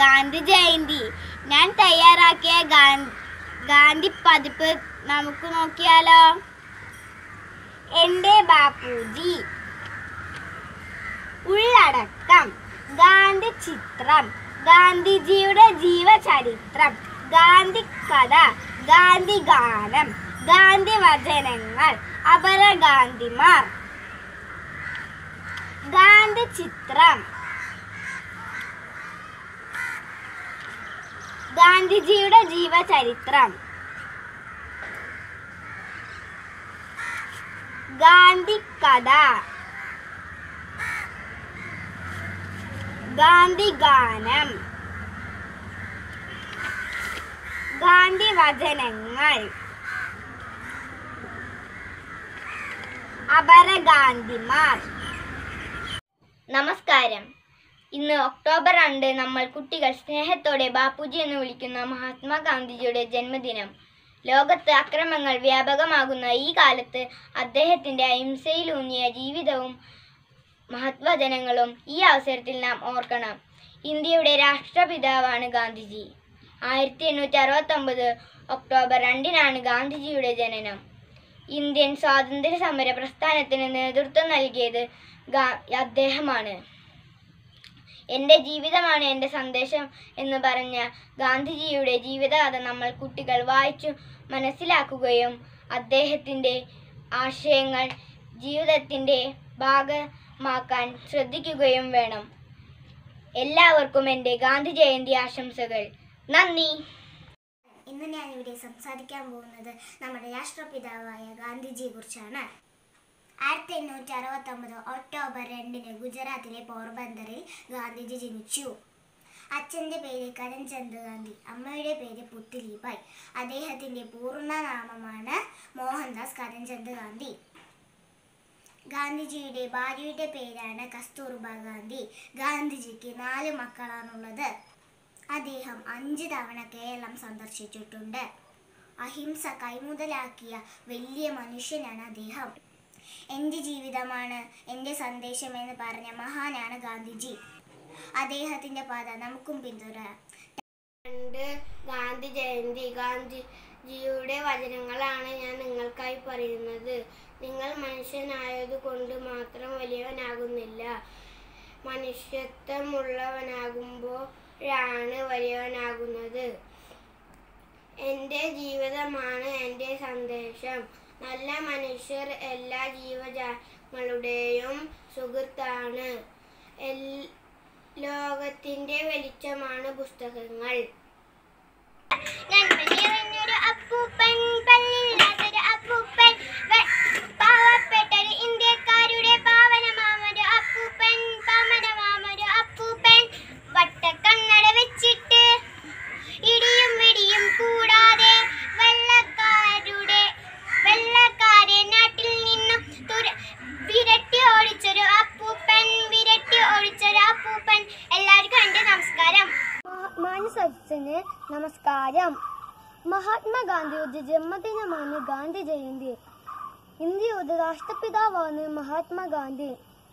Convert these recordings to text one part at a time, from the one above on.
ഗാന്ധി ജയന്തി ഞാൻ തയ്യാറാക്കിയ ഗാ- ഗാന്ധി പതിപ്പ് നമുക്ക് നോക്കിയാലോ എൻ്റെ ബാപ്പുജി ഉള്ളടക്കം ഗാന്ധി ചിത്രം ഗാന്ധിജിയുടെ ജീവചരിത്രം ഗാന്ധി കഥ ഗാന്ധി ഗാനം ഗാന്ധി വചനങ്ങൾ അപര ഗാന്ധിമാർ ഗാന്ധി ചിത്രം ഗാന്ധിജിയുടെ ജീവചരിത്രം ഗാന്ധി കഥ ഗാന്ധി ഗാനം ഗാന്ധി വചനങ്ങൾ അപരഗാന്ധിമാർ നമസ്കാരം ഇന്ന് ഒക്ടോബർ രണ്ട് നമ്മൾ കുട്ടികൾ സ്നേഹത്തോടെ ബാപ്പുജി എന്ന് വിളിക്കുന്ന മഹാത്മാഗാന്ധിജിയുടെ ജന്മദിനം ലോകത്ത് അക്രമങ്ങൾ വ്യാപകമാകുന്ന ഈ കാലത്ത് അദ്ദേഹത്തിൻ്റെ അഹിംസയിലൂന്നിയ ജീവിതവും മഹത്വജനങ്ങളും ഈ അവസരത്തിൽ നാം ഓർക്കണം ഇന്ത്യയുടെ രാഷ്ട്രപിതാവാണ് ഗാന്ധിജി ആയിരത്തി എണ്ണൂറ്റി അറുപത്തൊമ്പത് ഒക്ടോബർ രണ്ടിനാണ് ഗാന്ധിജിയുടെ ജനനം ഇന്ത്യൻ സ്വാതന്ത്ര്യ സമര പ്രസ്ഥാനത്തിന് നേതൃത്വം നൽകിയത് ഗാ- അദ്ദേഹമാണ് എൻ്റെ ജീവിതമാണ് എൻ്റെ സന്ദേശം എന്ന് പറഞ്ഞ ഗാന്ധിജിയുടെ ജീവിതകഥ നമ്മൾ കുട്ടികൾ വായിച്ചു മനസ്സിലാക്കുകയും അദ്ദേഹത്തിൻ്റെ ആശയങ്ങൾ ജീവിതത്തിൻ്റെ ഭാഗമാക്കാൻ ശ്രദ്ധിക്കുകയും വേണം എല്ലാവർക്കും എൻ്റെ ഗാന്ധി ജയന്തി ആശംസകൾ നന്ദി ഇന്ന് ഞാൻ ഇവിടെ സംസാരിക്കാൻ പോകുന്നത് നമ്മുടെ രാഷ്ട്രപിതാവായ ഗാന്ധിജിയെ കുറിച്ചാണ് ആയിരത്തി എണ്ണൂറ്റി അറുപത്തി ഒമ്പത് ഒക്ടോബർ രണ്ടിന് ഗുജറാത്തിലെ പോർബന്ദറിൽ ഗാന്ധിജി ജനിച്ചു അച്ഛൻ്റെ പേര് കരംചന്ദ് ഗാന്ധി അമ്മയുടെ പേര് പുത്ലിബായ് അദ്ദേഹത്തിൻ്റെ പൂർണ്ണനാമമാണ് മോഹൻദാസ് കരംചന്ദ് ഗാന്ധി ഗാന്ധിജിയുടെ ഭാര്യയുടെ പേരാണ് കസ്തൂർബ ഗാന്ധി ഗാന്ധിജിക്ക് നാല് മക്കളാണുള്ളത് അദ്ദേഹം അഞ്ച് തവണ കേരളം സന്ദർശിച്ചിട്ടുണ്ട് അഹിംസ കൈമുതലാക്കിയ വലിയ മനുഷ്യനാണ് അദ്ദേഹം എൻ്റെ ജീവിതമാണ് എൻ്റെ സന്ദേശം എന്ന് പറഞ്ഞ മഹാനാണ് ഗാന്ധിജി അദ്ദേഹത്തിൻ്റെ പാത നമുക്കും പിന്തുടരാം രണ്ട് ഗാന്ധി ജയന്തി ഗാന്ധിജിയുടെ വചനങ്ങളാണ് ഞാൻ നിങ്ങൾക്കായി പറയുന്നത് നിങ്ങൾ മനുഷ്യനായതുകൊണ്ട് മാത്രം വലിയവനാകുന്നില്ല മനുഷ്യത്വമുള്ളവനാകുമ്പോഴാണ് വലിയവനാകുന്നത് എൻ്റെ ജീവിതമാണ് എൻ്റെ സന്ദേശം നല്ല മനുഷ്യർ എല്ലാ ജീവജാലങ്ങളുടെയും സുഹൃത്താണ് എൽ- ലോകത്തിന്റെ വെളിച്ചമാണ് പുസ്തകങ്ങൾ നന്മനിറഞ്ഞൊരു അപ്പൂപ്പൻ പല്ലില്ലാത്തൊരു അപ്പൂപ്പൻ വെ- പാവപ്പെട്ടൊരു ഇന്ത്യക്കാരുടെ പാവനമാമൊരു അപ്പൂപ്പൻ പാമരമാമൊരു അപ്പൂപ്പൻ വട്ടക്കണ്ണട വെച്ചിട്ട് ഇടിയും വിടിയും കൂടാതെ വെള്ളക്കാരുടെ വെള്ളക്കാരെ നാട്ടിൽ നിന്നും തുര വിരട്ടി ഓടിച്ചൊരു അപ്പൂപ്പൻ വിരട്ടി ഓടിച്ചൊരു അപ്പൂപ്പൻ എല്ലാവർക്കും എൻ്റെ നമസ്കാരം മാനസത്തിന് നമസ്കാരം മഹാത്മാഗാന്ധിയുടെ ജന്മദിനമാണ് ഗാന്ധി ജയന്തി ഇന്ത്യയുടെ രാഷ്ട്രപിതാവാണ് മഹാത്മാഗാന്ധി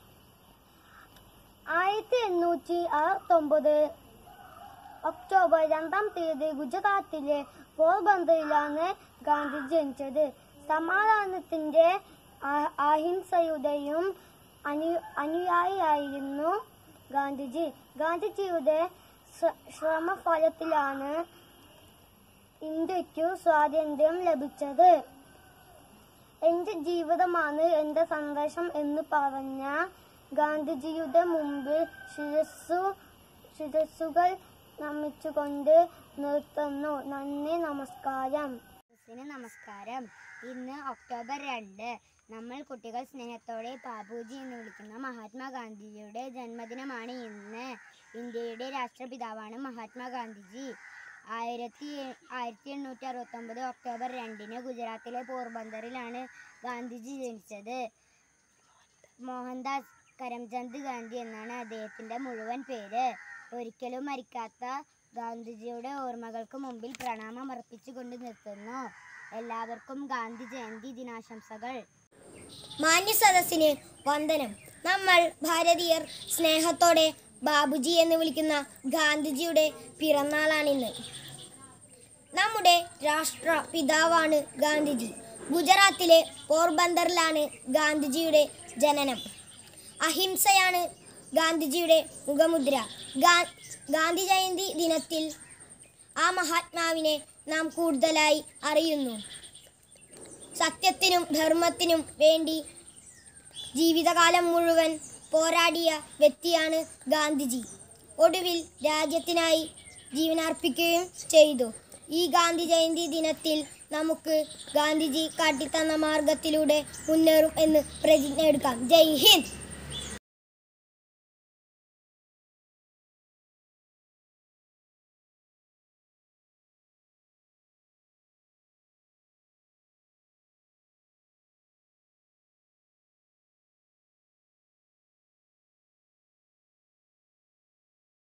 ആയിരത്തി എണ്ണൂറ്റി അറുപത്തൊമ്പത് ഒക്ടോബർ രണ്ടാം തീയതി ഗുജറാത്തിലെ പോർബന്തറിലാണ് ഗാന്ധി ജനിച്ചത് സമാധാനത്തിന്റെ ആ- അഹിംസയുടെയും അനു അനുയായിയായിരുന്നു ഗാന്ധിജി ഗാന്ധിജിയുടെ ശ്ര- ശ്രമഫലത്തിലാണ് ഇന്ത്യക്കു സ്വാതന്ത്ര്യം ലഭിച്ചത് എന്റെ ജീവിതമാണ് എന്റെ സന്ദേശം എന്ന് പറഞ്ഞ ഗാന്ധിജിയുടെ മുമ്പിൽ ശിരസ്സു ശിരസ്സുകൾ നമിച്ചുകൊണ്ട് നിർത്തുന്നു നന്ദി നമസ്കാരം നമസ്കാരം ഇന്ന് ഒക്ടോബർ രണ്ട് നമ്മൾ കുട്ടികൾ സ്നേഹത്തോടെ ബാബുജി എന്ന് വിളിക്കുന്ന മഹാത്മാഗാന്ധിജിയുടെ ജന്മദിനമാണ് ഇന്ന് ഇന്ത്യയുടെ രാഷ്ട്രപിതാവാണ് മഹാത്മാഗാന്ധിജി ആയിരത്തി ആയിരത്തി എണ്ണൂറ്റി അറുപത്തൊമ്പത് ഒക്ടോബർ രണ്ടിന് ഗുജറാത്തിലെ പോർബന്തറിലാണ് ഗാന്ധിജി ജനിച്ചത് മോഹൻദാസ് കരംചന്ദ് ഗാന്ധി എന്നാണ് അദ്ദേഹത്തിൻ്റെ മുഴുവൻ പേര് ഒരിക്കലും മരിക്കാത്ത ഗാന്ധിജിയുടെ ഓർമ്മകൾക്ക് മുമ്പിൽ പ്രണാമം അർപ്പിച്ചുകൊണ്ട് നിർത്തുന്നു എല്ലാവർക്കും ഗാന്ധി ജയന്തി ദിനാശംസകൾ മാന്യ സദസ്സിന് വന്ദനം നമ്മൾ ഭാരതീയർ സ്നേഹത്തോടെ ബാബുജി എന്ന് വിളിക്കുന്ന ഗാന്ധിജിയുടെ പിറന്നാളാണിന്ന് നമ്മുടെ രാഷ്ട്ര പിതാവാണ് ഗാന്ധിജി ഗുജറാത്തിലെ പോർബന്ദറിലാണ് ഗാന്ധിജിയുടെ ജനനം അഹിംസയാണ് ഗാന്ധിജിയുടെ മുഖമുദ്ര ഗാ- ഗാന്ധി ജയന്തി ദിനത്തിൽ ആ മഹാത്മാവിനെ നാം കൂടുതലായി അറിയുന്നു സത്യത്തിനും ധർമ്മത്തിനും വേണ്ടി ജീവിതകാലം മുഴുവൻ പോരാടിയ വ്യക്തിയാണ് ഗാന്ധിജി ഒടുവിൽ രാജ്യത്തിനായി ജീവനർപ്പിക്കുകയും ചെയ്തു ഈ ഗാന്ധി ജയന്തി ദിനത്തിൽ നമുക്ക് ഗാന്ധിജി കാട്ടിത്തന്ന മാർഗത്തിലൂടെ മുന്നേറും എന്ന് പ്രതിജ്ഞ എടുക്കാം ജയ് ഹിന്ദ്